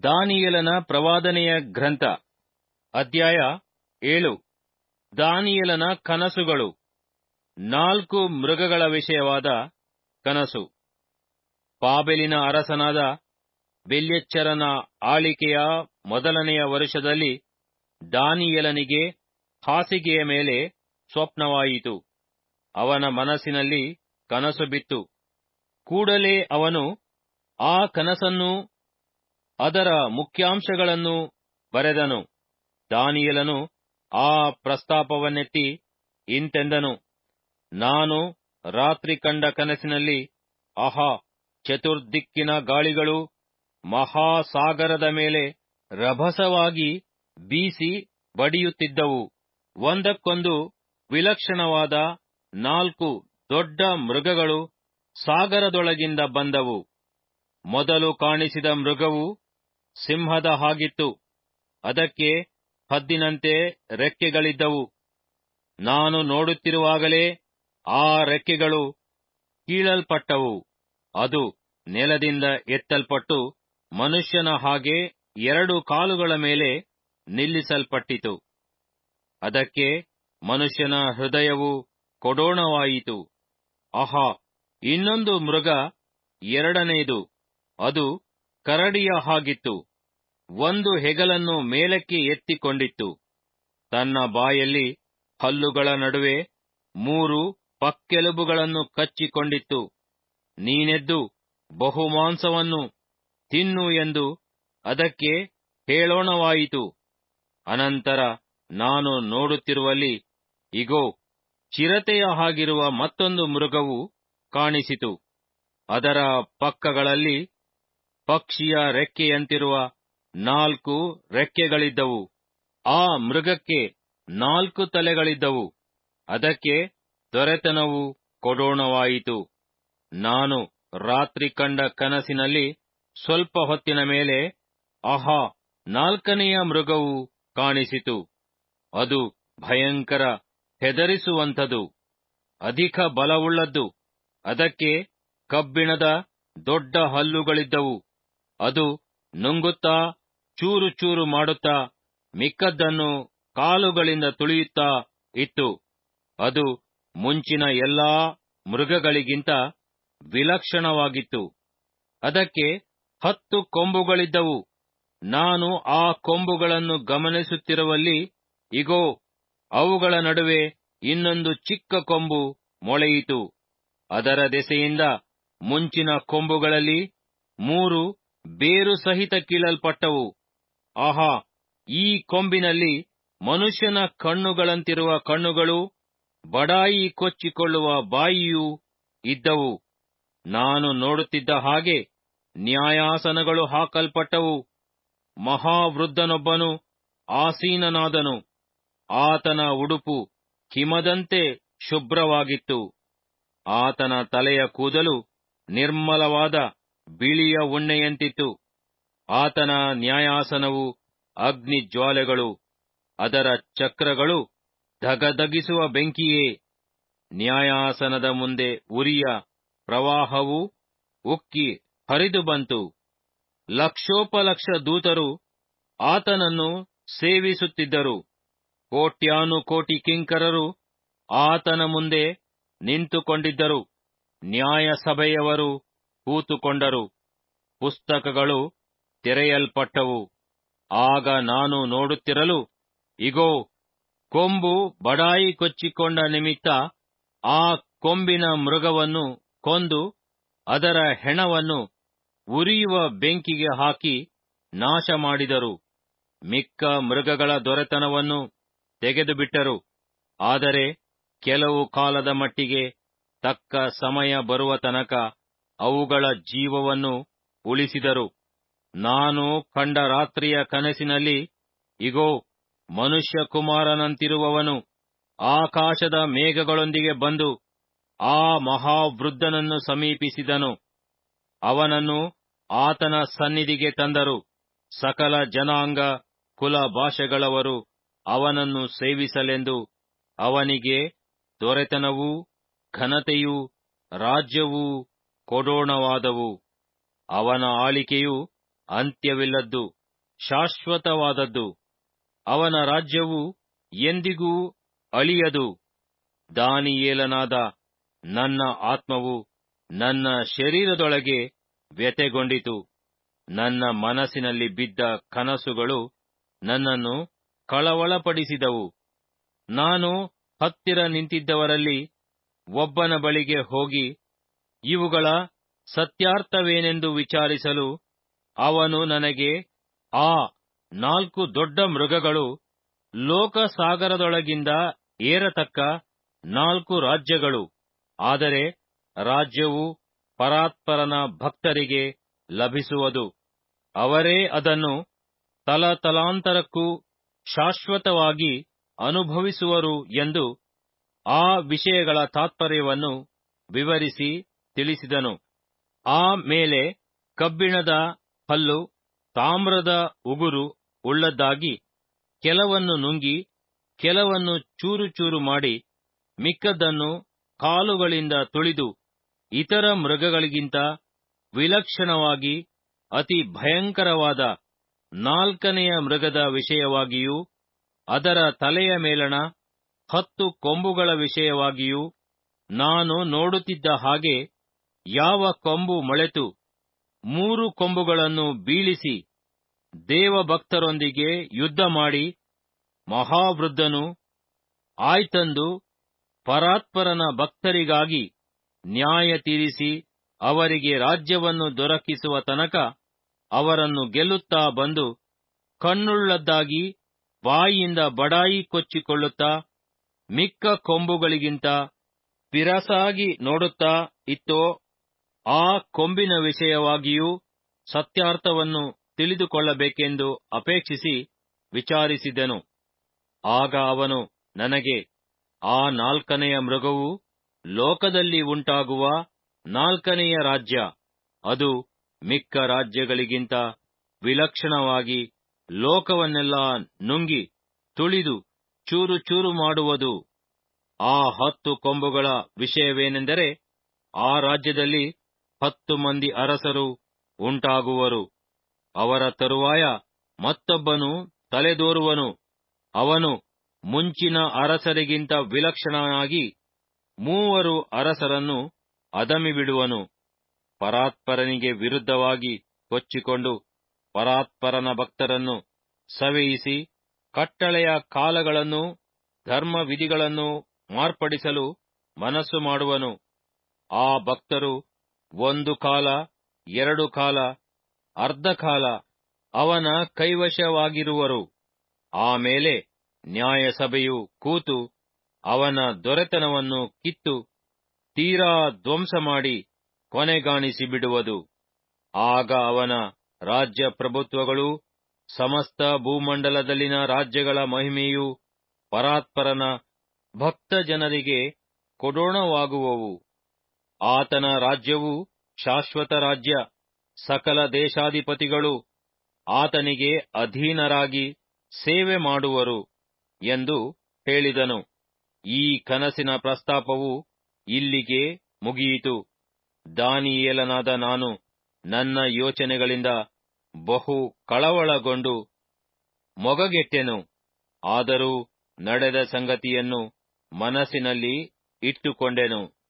ದಾನಿಯೇಲನ ಪ್ರವಾದನೆಯ ಗ್ರಂಥ ಅಧ್ಯಾಯ ಏಳು ದಾನಿಯೇಲನ ಕನಸುಗಳು ನಾಲ್ಕು ಮೃಗಗಳ ವಿಷಯವಾದ ಕನಸು ಬಾಬೆಲಿನ ಅರಸನಾದ ಬೆಲ್ಯಚ್ಚರನ ಆಳಿಕೆಯ ಮೊದಲನೆಯ ವರುಷದಲ್ಲಿ ದಾನಿಯೇಲನಿಗೆ ಹಾಸಿಗೆಯ ಮೇಲೆ ಸ್ವಪ್ನವಾಯಿತು ಅವನ ಮನಸ್ಸಿನಲ್ಲಿ ಕನಸು ಬಿತ್ತು ಕೂಡಲೇ ಅವನು ಆ ಕನಸನ್ನೂ ಅದರ ಮುಖ್ಯಾಂಶಗಳನ್ನೂ ಬರೆದನು ದಾನಿಯೇಲನು ಆ ಪ್ರಸ್ತಾಪವನ್ನೆತ್ತಿ ಇಂತೆಂದನು ನಾನು ರಾತ್ರಿ ಕಂಡ ಕನಸಿನಲ್ಲಿ ಆಹಾ ಚತುರ್ದಿಕ್ಕಿನ ಗಾಳಿಗಳು ಮಹಾಸಾಗರದ ಮೇಲೆ ರಭಸವಾಗಿ ಬೀಸಿ ಬಡಿಯುತ್ತಿದ್ದವು ಒಂದಕ್ಕೊಂದು ವಿಲಕ್ಷಣವಾದ ನಾಲ್ಕು ದೊಡ್ಡ ಮೃಗಗಳು ಸಾಗರದೊಳಗಿಂದ ಬಂದವು ಮೊದಲು ಕಾಣಿಸಿದ ಮೃಗವು ಸಿಂಹದ ಹಾಗಿತ್ತು ಅದಕ್ಕೆ ಹದ್ದಿನಂತೆ ರೆಕ್ಕೆಗಳಿದ್ದವು ನಾನು ನೋಡುತ್ತಿರುವಾಗಲೇ ಆ ರೆಕ್ಕೆಗಳು ಕೀಳಲ್ಪಟ್ಟವು ಅದು ನೆಲದಿಂದ ಎತ್ತಲ್ಪಟ್ಟು ಮನುಷ್ಯನ ಹಾಗೆ ಎರಡು ಕಾಲುಗಳ ಮೇಲೆ ನಿಲ್ಲಿಸಲ್ಪಟ್ಟಿತು ಅದಕ್ಕೆ ಮನುಷ್ಯನ ಹೃದಯವು ಕೊಡೋಣವಾಯಿತು ಆಹಾ ಇನ್ನೊಂದು ಮೃಗ ಎರಡನೆಯದು ಅದು ಕರಡಿಯ ಹಾಗಿತ್ತು ಒಂದು ಹೆಗಲನ್ನು ಮೇಲಕ್ಕೆ ಎತ್ತಿಕೊಂಡಿತ್ತು ತನ್ನ ಬಾಯಲ್ಲಿ ಹಲ್ಲುಗಳ ನಡುವೆ ಮೂರು ಪಕ್ಕೆಲುಬುಗಳನ್ನು ಕಚ್ಚಿಕೊಂಡಿತ್ತು ನೀನೆದ್ದು ಬಹುಮಾಂಸವನ್ನು ತಿನ್ನು ಎಂದು ಅದಕ್ಕೆ ಹೇಳೋಣವಾಯಿತು ಅನಂತರ ನಾನು ನೋಡುತ್ತಿರುವಲ್ಲಿ ಇಗೋ ಚಿರತೆಯ ಹಾಗಿರುವ ಮತ್ತೊಂದು ಮೃಗವು ಕಾಣಿಸಿತು ಅದರ ಪಕ್ಕಗಳಲ್ಲಿ ಪಕ್ಷಿಯ ರೆಕ್ಕೆಯಂತಿರುವ ನಾಲ್ಕು ರೆಕ್ಕೆಗಳಿದ್ದವು ಆ ಮೃಗಕ್ಕೆ ನಾಲ್ಕು ತಲೆಗಳಿದ್ದವು ಅದಕ್ಕೆ ದೊರೆತನವು ಕೊಡೋಣವಾಯಿತು ನಾನು ರಾತ್ರಿ ಕಂಡ ಕನಸಿನಲ್ಲಿ ಸ್ವಲ್ಪ ಹೊತ್ತಿನ ಮೇಲೆ ಆಹಾ ನಾಲ್ಕನೆಯ ಮೃಗವು ಕಾಣಿಸಿತು ಅದು ಭಯಂಕರ ಹೆದರಿಸುವಂಥದು ಅಧಿಕ ಬಲವುಳ್ಳದ್ದು ಅದಕ್ಕೆ ಕಬ್ಬಿಣದ ದೊಡ್ಡ ಹಲ್ಲುಗಳಿದ್ದವು ಅದು ನುಂಗುತ್ತಾ ಚೂರು ಚೂರು ಮಾಡುತ್ತಾ ಮಿಕ್ಕದ್ದನ್ನು ಕಾಲುಗಳಿಂದ ತುಳಿಯುತ್ತಾ ಇತ್ತು ಅದು ಮುಂಚಿನ ಎಲ್ಲಾ ಮೃಗಗಳಿಗಿಂತ ವಿಲಕ್ಷಣವಾಗಿತ್ತು ಅದಕ್ಕೆ ಹತ್ತು ಕೊಂಬುಗಳಿದ್ದವು ನಾನು ಆ ಕೊಂಬುಗಳನ್ನು ಗಮನಿಸುತ್ತಿರುವಲ್ಲಿ ಇಗೋ ಅವುಗಳ ನಡುವೆ ಇನ್ನೊಂದು ಚಿಕ್ಕ ಕೊಂಬು ಮೊಳೆಯಿತು ಅದರ ದೆಸೆಯಿಂದ ಮುಂಚಿನ ಕೊಂಬುಗಳಲ್ಲಿ ಮೂರು ಬೇರು ಸಹಿತ ಕೀಳಲ್ಪಟ್ಟವು ಆಹಾ ಈ ಕೊಂಬಿನಲ್ಲಿ ಮನುಷ್ಯನ ಕಣ್ಣುಗಳಂತಿರುವ ಕಣ್ಣುಗಳು ಬಡಾಯಿ ಕೊಚ್ಚಿಕೊಳ್ಳುವ ಬಾಯಿಯೂ ಇದ್ದವು ನಾನು ನೋಡುತ್ತಿದ್ದ ಹಾಗೆ ನ್ಯಾಯಾಸನಗಳು ಹಾಕಲ್ಪಟ್ಟವು ಮಹಾವೃದ್ಧನೊಬ್ಬನು ಆಸೀನನಾದನು ಆತನ ಉಡುಪು ಹಿಮದಂತೆ ಶುಭ್ರವಾಗಿತ್ತು ಆತನ ತಲೆಯ ಕೂದಲು ನಿರ್ಮಲವಾದ ಬಿಳಿಯ ಉಣ್ಣೆಯಂತಿತ್ತು ಆತನ ನ್ಯಾಯಾಸನವು ಅಗ್ನಿ ಜ್ವಾಲೆಗಳು ಅದರ ಚಕ್ರಗಳು ಧಗಧಗಿಸುವ ಬೆಂಕಿಯೇ ನ್ಯಾಯಾಸನದ ಮುಂದೆ ಉರಿಯ ಪ್ರವಾಹವು ಉಕ್ಕಿ ಹರಿದು ಬಂತು ಲಕ್ಷೋಪಲಕ್ಷ ದೂತರು ಆತನನ್ನು ಸೇವಿಸುತ್ತಿದ್ದರು ಕೋಟ್ಯಾನುಕೋಟಿ ಕಿಂಕರರು ಆತನ ಮುಂದೆ ನಿಂತುಕೊಂಡಿದ್ದರು ನ್ಯಾಯಸಭೆಯವರು ಕೂತುಕೊಂಡರು ಪುಸ್ತಕಗಳು ತೆರೆಯಲ್ಪಟ್ಟವು ಆಗ ನಾನು ನೋಡುತ್ತಿರಲು ಇಗೋ ಕೊಂಬು ಬಡಾಯಿ ಕೊಚ್ಚಿಕೊಂಡ ನಿಮಿತ್ತ ಆ ಕೊಂಬಿನ ಮೃಗವನ್ನು ಕೊಂದು ಅದರ ಹೆಣವನ್ನು ಉರಿಯುವ ಬೆಂಕಿಗೆ ಹಾಕಿ ನಾಶ ಮಾಡಿದರು ಮಿಕ್ಕ ಮೃಗಗಳ ದೊರೆತನವನ್ನು ತೆಗೆದುಬಿಟ್ಟರು ಆದರೆ ಕೆಲವು ಕಾಲದ ಮಟ್ಟಿಗೆ ತಕ್ಕ ಸಮಯ ಬರುವ ತನಕ ಅವುಗಳ ಜೀವವನ್ನು ಉಳಿಸಿದರು ನಾನು ಕಂಡ ರಾತ್ರಿಯ ಕನಸಿನಲ್ಲಿ ಇಗೋ ಮನುಷ್ಯಕುಮಾರನಂತಿರುವವನು ಆಕಾಶದ ಮೇಘಗಳೊಂದಿಗೆ ಬಂದು ಆ ಮಹಾವೃದ್ಧನನ್ನು ಸಮೀಪಿಸಿದನು ಅವನನ್ನು ಆತನ ಸನ್ನಿಧಿಗೆ ತಂದರು ಸಕಲ ಜನಾಂಗ ಕುಲ ಭಾಷೆಗಳವರು ಅವನನ್ನು ಸೇವಿಸಲೆಂದು ಅವನಿಗೆ ದೊರೆತನವೂ ಘನತೆಯೂ ರಾಜ್ಯವೂ ಕೊಡೋಣವಾದವು ಅವನ ಆಳಿಕೆಯು ಅಂತ್ಯವಿಲ್ಲದ್ದು ಶಾಶ್ವತವಾದದ್ದು ಅವನ ರಾಜ್ಯವು ಎಂದಿಗೂ ಅಳಿಯದು ದಾನಿಯೇಲನಾದ ನನ್ನ ಆತ್ಮವು ನನ್ನ ಶರೀರದೊಳಗೆ ವ್ಯತೆಗೊಂಡಿತು ನನ್ನ ಮನಸ್ಸಿನಲ್ಲಿ ಬಿದ್ದ ಕನಸುಗಳು ನನ್ನನ್ನು ಕಳವಳಪಡಿಸಿದವು ನಾನು ಹತ್ತಿರ ನಿಂತಿದ್ದವರಲ್ಲಿ ಒಬ್ಬನ ಬಳಿಗೆ ಹೋಗಿ ಇವುಗಳ ಸತ್ಯಾರ್ಥವೇನೆಂದು ವಿಚಾರಿಸಲು ಅವನು ನನಗೆ ಆ ನಾಲ್ಕು ದೊಡ್ಡ ಮೃಗಗಳು ಲೋಕಸಾಗರದೊಳಗಿಂದ ಏರತಕ್ಕ ನಾಲ್ಕು ರಾಜ್ಯಗಳು ಆದರೆ ರಾಜ್ಯವು ಪರಾತ್ಪರನ ಭಕ್ತರಿಗೆ ಲಭಿಸುವುದು ಅವರೇ ಅದನ್ನು ತಲತಲಾಂತರಕ್ಕೂ ಶಾಶ್ವತವಾಗಿ ಅನುಭವಿಸುವರು ಎಂದು ಆ ವಿಷಯಗಳ ತಾತ್ಪರ್ಯವನ್ನು ವಿವರಿಸಿ ತಿಳಿಸಿದನು ಆ ಮೇಲೆ ಕಬ್ಬಿಣದ ಹಲ್ಲು ತಾಮ್ರದ ಉಗುರು ಉಳ್ಳದ್ದಾಗಿ ಕೆಲವನ್ನು ನುಂಗಿ ಕೆಲವನ್ನು ಚೂರು ಚೂರು ಮಾಡಿ ಮಿಕ್ಕದ್ದನ್ನು ಕಾಲುಗಳಿಂದ ತುಳಿದು ಇತರ ಮೃಗಗಳಿಗಿಂತ ವಿಲಕ್ಷಣವಾಗಿ ಅತಿ ಭಯಂಕರವಾದ ನಾಲ್ಕನೆಯ ಮೃಗದ ವಿಷಯವಾಗಿಯೂ ಅದರ ತಲೆಯ ಮೇಲಣ ಹತ್ತು ಕೊಂಬುಗಳ ವಿಷಯವಾಗಿಯೂ ನಾನು ನೋಡುತ್ತಿದ್ದ ಹಾಗೆ ಯಾವ ಕೊಂಬು ಮೊಳೆತು ಮೂರು ಕೊಂಬುಗಳನ್ನು ಬೀಳಿಸಿ ದೇವಭಕ್ತರೊಂದಿಗೆ ಯುದ್ಧ ಮಾಡಿ ಮಹಾವೃದ್ಧನು ಆಯ್ತಂದು ಪರಾತ್ಪರನ ಭಕ್ತರಿಗಾಗಿ ನ್ಯಾಯ ತೀರಿಸಿ ಅವರಿಗೆ ರಾಜ್ಯವನ್ನು ದೊರಕಿಸುವ ತನಕ ಅವರನ್ನು ಗೆಲ್ಲುತ್ತಾ ಬಂದು ಕಣ್ಣುಳ್ಳದ್ದಾಗಿ ಬಾಯಿಯಿಂದ ಬಡಾಯಿ ಕೊಚ್ಚಿಕೊಳ್ಳುತ್ತಾ ಮಿಕ್ಕ ಕೊಂಬುಗಳಿಗಿಂತ ಪಿರಸಾಗಿ ನೋಡುತ್ತಾ ಇತ್ತೋ ಆ ಕೊಂಬಿನ ವಿಷಯವಾಗಿಯೂ ಸತ್ಯಾರ್ಥವನ್ನು ತಿಳಿದುಕೊಳ್ಳಬೇಕೆಂದು ಅಪೇಕ್ಷಿಸಿ ವಿಚಾರಿಸಿದೆನು ಆಗ ಅವನು ನನಗೆ ಆ ನಾಲ್ಕನೆಯ ಮೃಗವು ಲೋಕದಲ್ಲಿ ಉಂಟಾಗುವ ನಾಲ್ಕನೆಯ ರಾಜ್ಯ ಅದು ಮಿಕ್ಕ ರಾಜ್ಯಗಳಿಗಿಂತ ವಿಲಕ್ಷಣವಾಗಿ ಲೋಕವನ್ನೆಲ್ಲ ನುಂಗಿ ತುಳಿದು ಚೂರು ಚೂರು ಮಾಡುವುದು ಆ ಹತ್ತು ಕೊಂಬುಗಳ ವಿಷಯವೇನೆಂದರೆ ಆ ರಾಜ್ಯದಲ್ಲಿ ಹತ್ತು ಮಂದಿ ಅರಸರು ಉಂಟಾಗುವರು ಅವರ ತರುವಾಯ ಮತ್ತೊಬ್ಬನು ತಲೆದೋರುವನು ಅವನು ಮುಂಚಿನ ಅರಸರಿಗಿಂತ ವಿಲಕ್ಷಣನಾಗಿ ಮೂವರು ಅರಸರನ್ನು ಅದಮಿಬಿಡುವನು ಪರಾತ್ಪರನಿಗೆ ವಿರುದ್ಧವಾಗಿ ಕೊಚ್ಚಿಕೊಂಡು ಪರಾತ್ಪರನ ಭಕ್ತರನ್ನು ಸವೆಯಿಸಿ ಕಟ್ಟಳೆಯ ಕಾಲಗಳನ್ನು ಧರ್ಮ ವಿಧಿಗಳನ್ನು ಮಾರ್ಪಡಿಸಲು ಮನಸ್ಸು ಮಾಡುವನು ಆ ಭಕ್ತರು ಒಂದು ಕಾಲ ಎರಡು ಕಾಲ ಅರ್ಧ ಕಾಲ ಅವನ ಕೈವಶವಾಗಿರುವರು ಆಮೇಲೆ ನ್ಯಾಯಸಭೆಯು ಕೂತು ಅವನ ದೊರೆತನವನ್ನು ಕಿತ್ತು ತೀರಾ ಧ್ವಂಸ ಮಾಡಿ ಕೊನೆಗಾಣಿಸಿ ಬಿಡುವುದು ಆಗ ಅವನ ರಾಜ್ಯ ಪ್ರಭುತ್ವಗಳು ಸಮಸ್ತ ಭೂಮಂಡಲದಲ್ಲಿನ ರಾಜ್ಯಗಳ ಮಹಿಮೆಯು ಪರಾತ್ಪರನ ಭಕ್ತ ಜನರಿಗೆ ಕೊಡೋಣವಾಗುವವು ಆತನ ರಾಜ್ಯವು ಶಾಶ್ವತ ರಾಜ್ಯ ಸಕಲ ದೇಶಾಧಿಪತಿಗಳು ಆತನಿಗೆ ಅಧೀನರಾಗಿ ಸೇವೆ ಮಾಡುವರು ಎಂದು ಹೇಳಿದನು ಈ ಕನಸಿನ ಪ್ರಸ್ತಾಪವು ಇಲ್ಲಿಗೆ ಮುಗಿಯಿತು ದಾನಿಯೇಲನಾದ ನಾನು ನನ್ನ ಯೋಚನೆಗಳಿಂದ ಬಹು ಕಳವಳಗೊಂಡು ಮೊಗಗೆಟ್ಟೆನು ಆದರೂ ನಡೆದ ಸಂಗತಿಯನ್ನು ಮನಸ್ಸಿನಲ್ಲಿ ಇಟ್ಟುಕೊಂಡೆನು